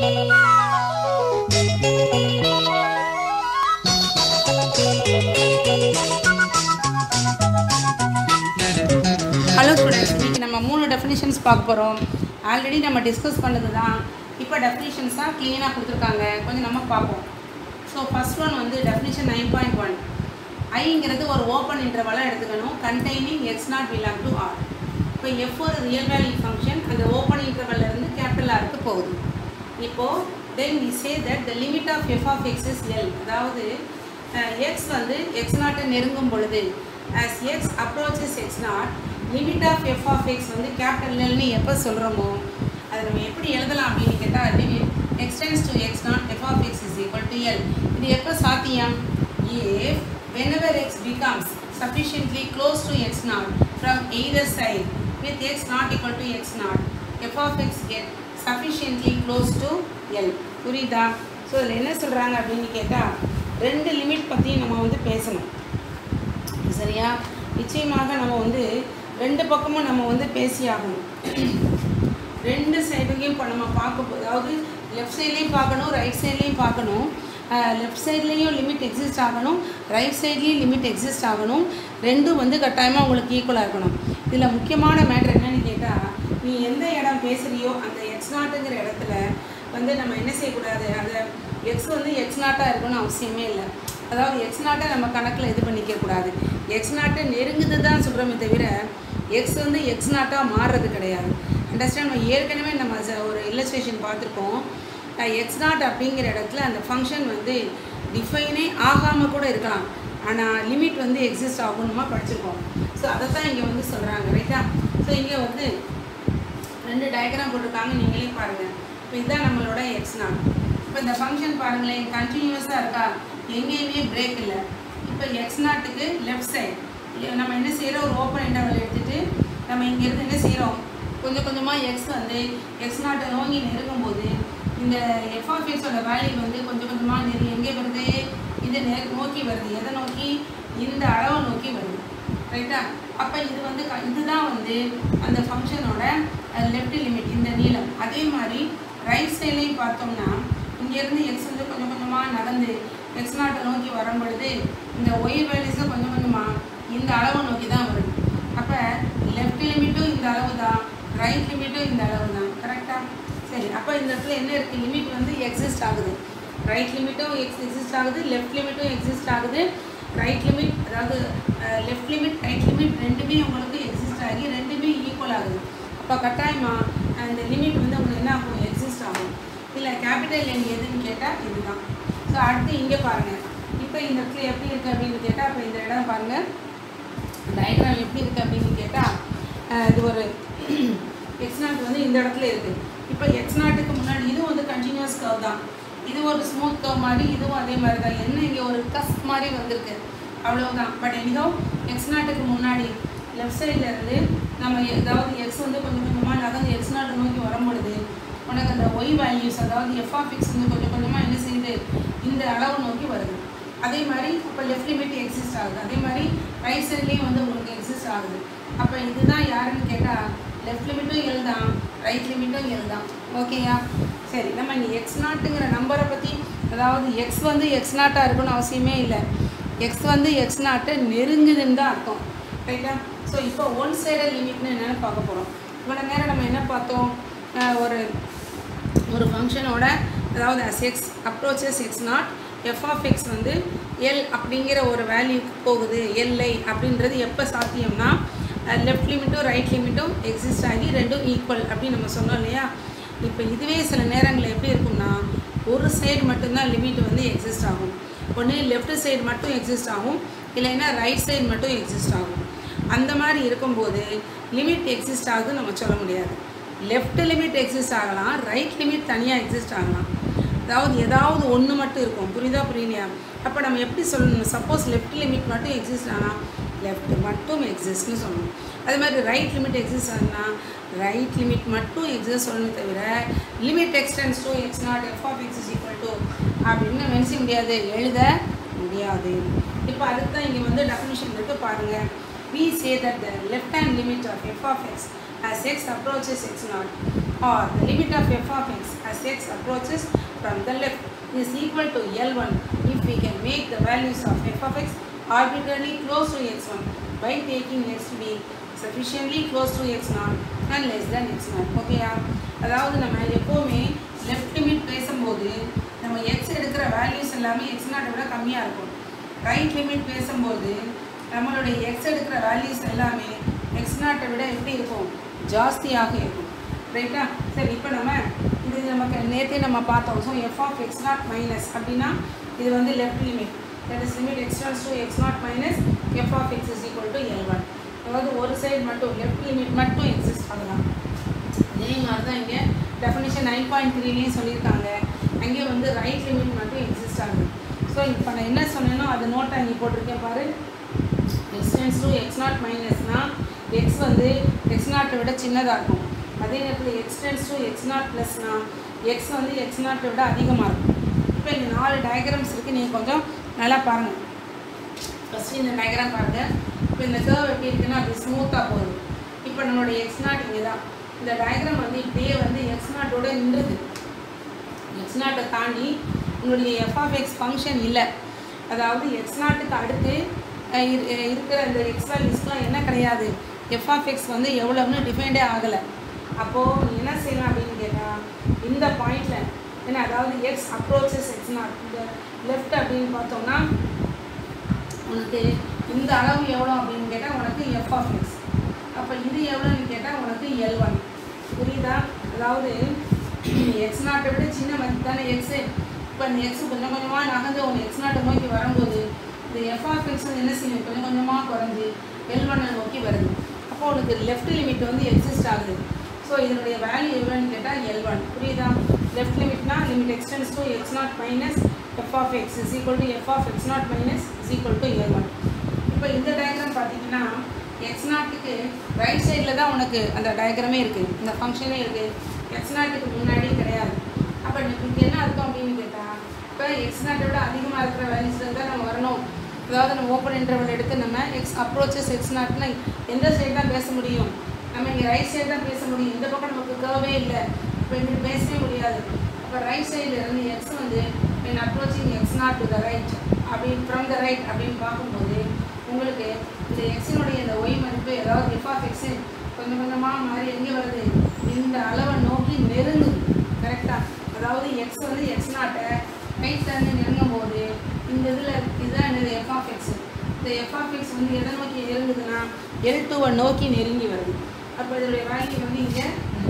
hello students இன்றைக்கி நம்ம மூணு டெஃபினிஷன்ஸ் பார்க்க போகிறோம் ஆல்ரெடி நம்ம டிஸ்கஸ் பண்ணது தான் இப்போ டெஃபினிஷன்ஸ் தான் க்ளீனாக கொடுத்துருக்காங்க கொஞ்சம் நம்ம பார்ப்போம் ஸோ ஃபர்ஸ்ட் ஒன் வந்து டெஃபினிஷன் நைன் பாயிண்ட் ஒன் ஐங்கிறது ஒரு ஓப்பன் இன்டர்வலாக எடுத்துக்கணும் containing X naught belong to R இப்போ எஃப் ஒரு ரியல் வேல்யூ ஃபங்க்ஷன் அந்த ஓப்பன் இன்டர்வல்லேருந்து கேபிட்டல் ஆருக்கு போகுது இப்போது then we say that the limit of F of X is L அதாவது எக்ஸ் வந்து எக்ஸ் நாட்டை நெருங்கும் பொழுது as x approaches x naught limit of F of X வந்து கேபிட்டல் எல்னு எப்போ சொல்கிறோமோ அதை நம்ம எப்படி எழுதலாம் அப்படின்னு கேட்டால் limit X tends to X naught F of X is equal to L இது எப்போ சாத்தியம் if whenever x becomes sufficiently close to x naught from either side with x not equal to x naught f of x get sufficiently close to L புரியுதா so இதில் என்ன சொல்கிறாங்க அப்படின்னு கேட்டால் ரெண்டு லிமிட் பற்றியும் நம்ம வந்து பேசணும் சரியா நிச்சயமாக நம்ம வந்து ரெண்டு பக்கமும் நம்ம வந்து பேசி ஆகணும் ரெண்டு சைடுலையும் இப்போ நம்ம பார்க்க போ- அதாவது லெஃப்ட் சைட்லேயும் பார்க்கணும் ரைட் சைட்லேயும் பார்க்கணும் லெஃப்ட் சைட்லேயும் லிமிட் எக்ஸிஸ்ட் ஆகணும் ரைட் சைட்லேயும் லிமிட் எக்ஸிஸ்ட் ஆகணும் ரெண்டும் வந்து கட்டாயமாக உங்களுக்கு ஈக்குவலாக இருக்கணும் இதில் முக்கியமான மேட்ரு என்னன்னு கேட்டால் நீ எந்த இடம் பேசுகிறியோ அந்த எக்ஸ் நாட்டுங்கிற இடத்துல வந்து நம்ம என்ன செய்யக்கூடாது அந்த எக்ஸ் வந்து எக்ஸ் நாட்டாக இருக்கணும்னு அவசியமே இல்லை அதாவது எக்ஸ் நாட்டை நம்ம கணக்கில் இது பண்ணிக்க கூடாது எக்ஸ் நாட்டை நெருங்குது தான் சொல்கிறோமே தவிர எக்ஸ் வந்து எக்ஸ் நாட்டாக மாறுறது கிடையாது அண்டர்ஸ்டாண்ட் நம்ம ஏற்கனவே நம்ம ச- ஒரு இல்லஸ்ட்ரேஷன் பார்த்துருக்கோம் எக்ஸ் நாட் அப்படிங்கிற இடத்துல அந்த ஃபங்க்ஷன் வந்து டிஃபைனே ஆகாமல் கூட இருக்கலாம் ஆனால் லிமிட் வந்து எக்ஸிஸ்ட் ஆகணுமா படிச்சிருக்கோம் ஸோ அதை தான் இங்கே வந்து சொல்கிறாங்க ரைட்டா ஸோ இங்கே வந்து ரெண்டு டயக்ராம் போட்டிருக்காங்க நீங்களே பாருங்கள் இப்போ இதுதான் நம்மளோட எக்ஸ் நாட் இப்போ இந்த ஃபங்க்ஷன் பாருங்களேன் கண்டினியூஸாக இருக்கா எங்கேயுமே பிரேக் இல்லை இப்போ எக்ஸ் நாட்டுக்கு லெஃப்ட் சைடு நம்ம என்ன செய்கிறோம் ஒரு ஓப்பன் இன்டர்வல் எடுத்துகிட்டு நம்ம இங்கேருந்து என்ன செய்கிறோம் கொஞ்சம் கொஞ்சமாக எக்ஸ் வந்து எக்ஸ் நாட்டை நோக்கி நெருங்கும் போது இந்த எஃப் ஆஃப் எக்ஸோட வேல்யூ வந்து கொஞ்சம் கொஞ்சமாக நெரு எங்கே வருது இது நே நோக்கி வருது எதை நோக்கி இந்த அளவை நோக்கி வருது ரைட்டா அப்போ இது வந்து க- இதுதான் வந்து அந்த ஃபங்க்ஷனோட லெஃப்ட் லிமிட் இந்த நீளம் அதே மாதிரி ரைட் சைட்லேயும் பார்த்தோம்னா இங்கேருந்து எக்ஸ் வந்து கொஞ்சம் கொஞ்சமாக நகர்ந்து எக்ஸ் நாட்டை நோக்கி வரும் பொழுது இந்த ஒய் வேல்யூஸும் கொஞ்சம் கொஞ்சமாக இந்த அளவை நோக்கி தான் வருது அப்போ லெஃப்ட் லிமிட்டும் இந்த அளவு தான் ரைட் லிமிட்டும் இந்த அளவு தான் கரெக்டாக சரி அப்போ இந்த இடத்துல என்ன இருக்குது லிமிட் வந்து எக்ஸிஸ்ட் ஆகுது ரைட் லிமிட்டும் எக்ஸ் எக்ஸிஸ்ட் ஆகுது லெஃப்ட் லிமிட்டும் எக்ஸிஸ்ட் ஆகுது ரைட் லிமிட் அதாவது லெஃப்ட் லிமிட் ரைட் லிமிட் ரெண்டுமே உங்களுக்கு எக்ஸிஸ்ட் ஆகி ரெண்டுமே ஈக்குவல் ஆகுது அப்போ கட்டாயமாக அந்த லிமிட் வந்து உங்களுக்கு என்ன ஆகும் எக்ஸிஸ்ட் ஆகும் இல்லை கேபிட்டல் எண் எதுன்னு கேட்டால் இதுதான் ஸோ அடுத்து இங்கே பாருங்கள் இப்போ இந்த இடத்துல எப்படி இருக்குது அப்படின்னு கேட்டால் இப்போ இந்த இடம் பாருங்கள் டயக்ராம் எப்படி இருக்குது அப்படின்னு கேட்டால் இது ஒரு எக்ஸ் நாட் வந்து இந்த இடத்துல இருக்குது இப்போ எக்ஸ் நாட்டுக்கு முன்னாடி இதுவும் வந்து கண்டினியூஸ் கர்வ் தான் இது ஒரு ஸ்மூத் கர்வ் மாதிரி இதுவும் அதே மாதிரி தான் என்ன இங்கே ஒரு கஸ் மாதிரி வந்திருக்கு அவ்வளவுதான் பட் எனிகோ எக்ஸ் நாட்டுக்கு முன்னாடி லெஃப்ட் சைடில் இருந்து நம்ம ஏதாவது எக்ஸ் வந்து கொஞ்சம் கொஞ்சமாக நகர்ந்து எக்ஸ் நாட்டை நோக்கி வரும்பொழுது உனக்கு அந்த ஒய் வேல்யூஸ் அதாவது எஃப் ஆஃப் எக்ஸ் வந்து கொஞ்சம் கொஞ்சமாக என்ன செய்யுது இந்த அளவு நோக்கி வருது அதே மாதிரி இப்போ லெஃப்ட் லிமிட் எக்ஸிஸ்ட் ஆகுது அதே மாதிரி ரைட் சைட்லேயும் வந்து உங்களுக்கு எக்ஸிஸ்ட் ஆகுது அப்போ இதுதான் யாருன்னு கேட்டால் லெஃப்ட் லிமிட்டும் எழுதான் ரைட் லிமிட்டும் எழுதான் ஓகேயா சரி நம்ம இங்கே எக்ஸ் நாட்டுங்கிற நம்பரை பற்றி அதாவது எக்ஸ் வந்து எக்ஸ் நாட்டாக இருக்கணும்னு அவசியமே இல்லை எக்ஸ் வந்து எக்ஸ் நாட்டை நெருங்குதுன்னு தான் அர்த்தம் ரைட்டா ஸோ இப்போ ஒன் சைடட் லிமிட்னு என்னென்னு பார்க்க போகிறோம் இவ்வளோ நேரம் நம்ம என்ன பார்த்தோம் அஹ் ஒரு ஒரு ஃபங்க்ஷனோட அதாவது as X approaches X naught F of X வந்து எல் அப்படிங்கிற ஒரு வேல்யூக்கு போகுது எல்ஐ அப்படின்றது எப்போ சாத்தியம்னா லெஃப்ட் லிமிட்டும் ரைட் லிமிட்டும் எக்ஸிஸ்ட் ஆகி ரெண்டும் ஈக்குவல் அப்படின்னு நம்ம சொன்னோம் இல்லையா இப்போ இதுவே சில நேரங்களில் எப்படி இருக்கும்னா ஒரு சைடு மட்டும்தான் லிமிட் வந்து எக்ஸிஸ்ட் ஆகும் ஒன்று லெஃப்ட் சைடு மட்டும் எக்ஸிஸ்ட் ஆகும் இல்லைன்னா ரைட் சைடு மட்டும் எக்ஸிஸ்ட் ஆகும் அந்த மாதிரி இருக்கும்போது லிமிட் எக்ஸிஸ்ட் ஆகுதுன்னு நம்ம சொல்ல முடியாது லெஃப்ட் லிமிட் எக்ஸிஸ்ட் ஆகலாம் ரைட் லிமிட் தனியாக எக்ஸிஸ்ட் ஆகலாம் அதாவது ஏதாவது ஒன்று மட்டும் இருக்கும் புரியுதா புரியலையா அப்போ நம்ம எப்படி சொல்லணும் சப்போஸ் லெஃப்ட் லிமிட் மட்டும் எக்ஸிஸ்ட் ஆனால் லெஃப்ட் மட்டும் எக்ஸிஸ்ட்னு சொல்லணும் அதே மாதிரி ரைட் லிமிட் எக்ஸிஸ்ட் ஆகுனா ரைட் லிமிட் மட்டும் எக்ஸிஸ்ட் சொல்லணும் தவிர limit X tends to X naught F of X equal to அப்படின்னு நினச்ச முடியாது எழுத முடியாது இப்போ அதுக்கு தான் இங்கே வந்து டெஃபினிஷன் இருக்கு பாருங்கள் we say that the left hand limit of f of x as x approaches x naught or the limit of f of x as x approaches from the left is equal to L1 if we can make the values of f of x arbitrarily close to x1 by taking x to be sufficiently close to x0 and less than x0 ஓகேயா அதாவது நம்ம எப்போவுமே left limit பேசும்போது நம்ம X எடுக்கிற values எல்லாமே X நாட்டை விட கம்மியாக இருக்கும் ரைட் லிமிட் பேசும்போது நம்மளுடைய எக்ஸ் எடுக்கிற வேல்யூஸ் எல்லாமே எக்ஸ் நாட்டை விட எப்படி இருக்கும் ஜாஸ்தியாக இருக்கும் ரைட்டா சரி இப்போ நம்ம இது நமக்கு நேற்றே நம்ம பார்த்தோம் so F of X naught minus அப்படின்னா இது வந்து left limit that is limit X tends to X naught minus F of X is equal to L one அதாவது ஒரு சைடு மட்டும் லெஃப்ட் லிமிட் மட்டும் எக்ஸிஸ்ட் ஆகலாம் இதே மாதிரி தான் இங்கே டெஃபினிஷன் நைன் பாயிண்ட் த்ரீலேயும் சொல்லியிருக்காங்க அங்கே வந்து ரைட் லிமிட் மட்டும் எக்ஸிஸ்ட் ஆகுது ஸோ இப்போ நான் என்ன சொன்னேனோ அது நோட்டை இங்கே போட்டிருக்கேன் பாரு எக்ஸ்டென்ஸ் டு எக்ஸ் நாட் மைனஸ்னால் எக்ஸ் வந்து எக்ஸ் நாட்டை விட சின்னதாக இருக்கும் அதே நேரத்தில் எக்ஸ்டென்ஸ் டு எக்ஸ் நாட் ப்ளஸ்னால் எக்ஸ் வந்து எக்ஸ் நாட்டை விட அதிகமாக இருக்கும் இப்போ இந்த நாலு டயக்ராம்ஸ் இருக்குது நீங்கள் கொஞ்சம் நல்லா பாருங்கள் ஃபஸ்ட்டு இந்த டயக்ராம் பாருங்கள் இப்போ இந்த கர்வ் எப்படி இருக்குன்னா அப்படி ஸ்மூத்தாக போகுது இப்போ நம்மளோட எக்ஸ் நாட் இங்கே தான் இந்த டயக்ராம் வந்து இப்படியே வந்து எக்ஸ் நாட்டோட நின்றுது எக்ஸ் நாட்டை தாண்டி உங்களுடைய எஃப் ஆஃப் எக்ஸ் ஃபங்க்ஷன் இல்லை அதாவது எக்ஸ் நாட்டுக்கு அடுத்து அஹ், இரு- அஹ், இருக்கிற இந்த எக்ஸ் வேல்யூஸ்லாம் என்ன கிடையாது எஃப் ஆஃப் எக்ஸ் வந்து எவ்வளோன்னு டிஃபைண்டே ஆகலை அப்போது நீ என்ன செய்யலாம் அப்படின்னு கேட்டால் இந்த பாயிண்டில் ஏன்னா அதாவது எக்ஸ் அப்ரோச்சஸ் எக்ஸ் நாட் இந்த லெஃப்ட் அப்படின்னு பார்த்தோம்னா உனக்கு இந்த அளவு எவ்வளோ அப்படின்னு கேட்டால் உனக்கு எஃப் ஆஃப் எக்ஸ் அப்போ இது எவ்வளோன்னு கேட்டால் உனக்கு எல் ஒன் புரியுதா அதாவது எக்ஸ் நாட்டை விட சின்ன மதிப்பு தானே எக்ஸு இப்போ இந்த எக்ஸ் கொஞ்சம் கொஞ்சமாக நகர்ந்து உன் எக்ஸ் நாட்டை நோக்கி வரும்போது இந்த எஃப் ஆஃப் எக்ஸ் என்ன செய்யும் கொஞ்சம் கொஞ்சமாக குறைஞ்சி எல் ஒன்னை நோக்கி வருது அப்போ உனக்கு லெஃப்ட் லிமிட் வந்து எக்ஸிஸ்ட் ஆகுது ஸோ இதனுடைய வேல்யூ எவ்வளோன்னு கேட்டால் எல் ஒன் புரியுதா லெஃப்ட் லிமிட்னா limit X tends to X naught minus F of X is equal to F of X naught minus is equal to L one இப்போ இந்த டயக்ராம் பார்த்தீங்கன்னா எக்ஸ் நாட்டுக்கு ரைட் சைடில் தான் உனக்கு அந்த டயக்ராமே இருக்குது இந்த ஃபங்க்ஷனே இருக்குது எக்ஸ் நாட்டுக்கு முன்னாடி கிடையாது அப்போ இதுக்கு என்ன அர்த்தம் அப்படின்னு கேட்டால் இப்போ எக்ஸ் நாட்டை விட அதிகமாக இருக்கிற வேல்யூஸில் தான் நம்ம வரணும் அதாவது நம்ம ஓப்பன் இன்டர்வல் எடுத்து நம்ம எக்ஸ் அப்ரோச்சஸ் எக்ஸ் நாட்னா எந்த சைடு தான் பேச முடியும் நம்ம இங்கே ரைட் சைடு தான் பேச முடியும் இந்த பக்கம் நமக்கு கர்வே இல்லை இப்போ இங்கே பேசவே முடியாது அப்போ ரைட் சைடில் இருந்து எக்ஸ் வந்து when approaching X naught to the right அப்படின்னு ஃப்ரம் த ரைட் அப்படின்னு பார்க்கும்போது உங்களுக்கு இந்த எக்ஸினுடைய இந்த ஒய் மதிப்பு ஏதாவது எஃப் ஆஃப் எக்ஸு கொஞ்சம் கொஞ்சமாக மாறி எங்கே வருது இந்த அளவை நோக்கி நெருங்குது கரெக்டாக அதாவது எக்ஸ் வந்து எக்ஸ் நாட்டை ரைட் இருந்து நெருங்கும் போது இந்த இதில் இதுதான் என்னது எஃப் ஆஃப் எக்ஸ் இந்த எஃப் ஆஃப் எக்ஸ் வந்து எதை நோக்கி நெருங்குதுன்னா எல் டூவை நோக்கி நெருங்கி வருது அப்போ இதனுடைய வேல்யூ வந்து இங்கே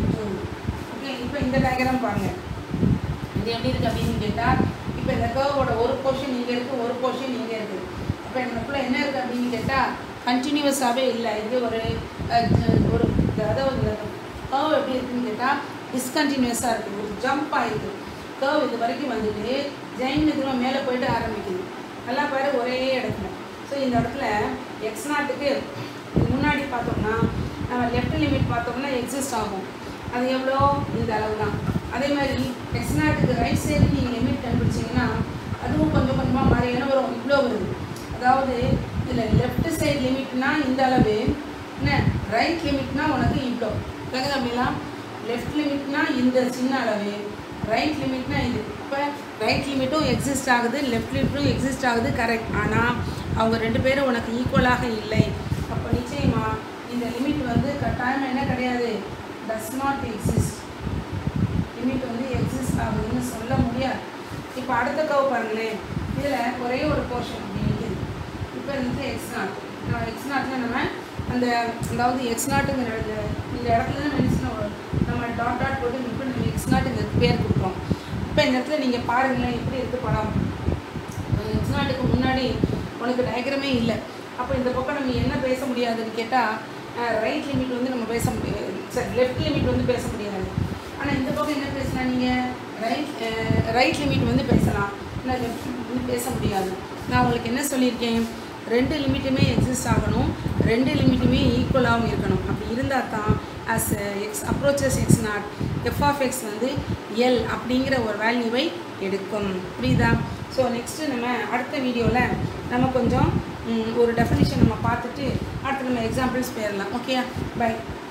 ஓகே இப்போ இந்த டயக்ராம் பாருங்கள் இது எப்படி இருக்குது அப்படின்னு கேட்டால் இப்போ இந்த கர்வோட ஒரு போர்ஷன் இங்கே இருக்குது ஒரு போர்ஷன் இங்கே இருக்குது அப்போ எனக்குள்ள என்ன இருக்குது அப்படின்னு கேட்டால் கண்டினியூஸாகவே இல்லை இது ஒரு அஹ், ஜ- ஒரு அதாவது கர்வ் எப்படி இருக்குன்னு கேட்டால் டிஸ்கண்டினியூஸாக இருக்குது ஒரு ஜம்ப் ஆகிருக்கு கர்வ் இது வரைக்கும் வந்துட்டு ஜெயின் இதுல மேலே போயிட்டு ஆரம்பிக்குது நல்லா பாரு ஒரே இடத்துல ஸோ இந்த இடத்துல எக்ஸ் நாட்டுக்கு முன்னாடி பார்த்தோம்னா நம்ம லெஃப்ட் லிமிட் பார்த்தோம்னா எக்ஸிஸ்ட் ஆகும் அது எவ்வளோ இந்த அளவு தான் அதே மாதிரி எக்ஸ் நாட்டுக்கு ரைட் சைடு நீங்கள் லிமிட் கண்டுபிடிச்சிங்கன்னா அதுவும் கொஞ்சம் கொஞ்சமாக மாறி என்ன வரும் இவ்வளோ வருது அதாவது இதில் லெஃப்ட் சைடு லிமிட்னா இந்த அளவு என்ன ரைட் லிமிட்னா உனக்கு இவ்வளோ விளங்குதா அப்படிலாம் லெஃப்ட் லிமிட்னா இந்த சின்ன அளவு ரைட் லிமிட்னா இது இப்போ ரைட் லிமிட்டும் எக்ஸிஸ்ட் ஆகுது லெஃப்ட் லிமிட்டும் எக்ஸிஸ்ட் ஆகுது கரெக்ட் ஆனால் அவங்க ரெண்டு பேரும் உனக்கு ஈக்குவலாக இல்லை அப்போ நிச்சயமா இந்த லிமிட் வந்து கட்டாயமாக என்ன கிடையாது டஸ் நாட் எக்ஸிஸ்ட் லிமிட் வந்து எக்ஸிஸ்ட் ஆகுதுன்னு சொல்ல முடியாது இப்போ அடுத்த கவு பாருங்களேன் இதில் ஒரே ஒரு போர்ஷன் அப்படி நிற்கிது இப்போ வந்து எக்ஸ் நாட் எக்ஸ் நாட்டில் நம்ம அந்த அதாவது எக்ஸ் நாட்டுங்கிற இந்த இந்த இடத்துல தான் நினச்சினா நம்ம டாட் டாட் போட்டு இப்போ நம்ம எக்ஸ் நாட்டுங்க பேர் கொடுக்குறோம் இப்போ இந்த இடத்துல நீங்கள் பாருங்களேன் எப்படி இருக்குது படம் எக்ஸ் நாட்டுக்கு முன்னாடி உனக்கு டயக்ராமே இல்லை அப்போ இந்த பக்கம் நம்ம என்ன பேச முடியாதுன்னு கேட்டால் ரைட் லிமிட் வந்து நம்ம பேச முடியாது சரி லெஃப்ட் லிமிட் வந்து பேச முடியாது ஆனால் இந்த பக்கம் என்ன பேசலாம் நீங்கள் ரைட் ரைட் லிமிட் வந்து பேசலாம் ஆனால் லெஃப்ட் வந்து பேச முடியாது நான் உங்களுக்கு என்ன சொல்லியிருக்கேன் ரெண்டு லிமிட்டுமே எக்ஸிஸ்ட் ஆகணும் ரெண்டு லிமிட்டுமே ஈக்குவலாகவும் இருக்கணும் அப்படி இருந்தால் தான் as X approaches X naught F of X வந்து எல் அப்படிங்கிற ஒரு வேல்யூவை எடுக்கும் புரியுதா ஸோ நெக்ஸ்ட்டு நம்ம அடுத்த வீடியோவில் நம்ம கொஞ்சம் ம், ஒரு டெஃபினிஷன் நம்ம பார்த்துட்டு அடுத்து நம்ம எக்ஸாம்பிள்ஸ் போயிடலாம் ஓகே பை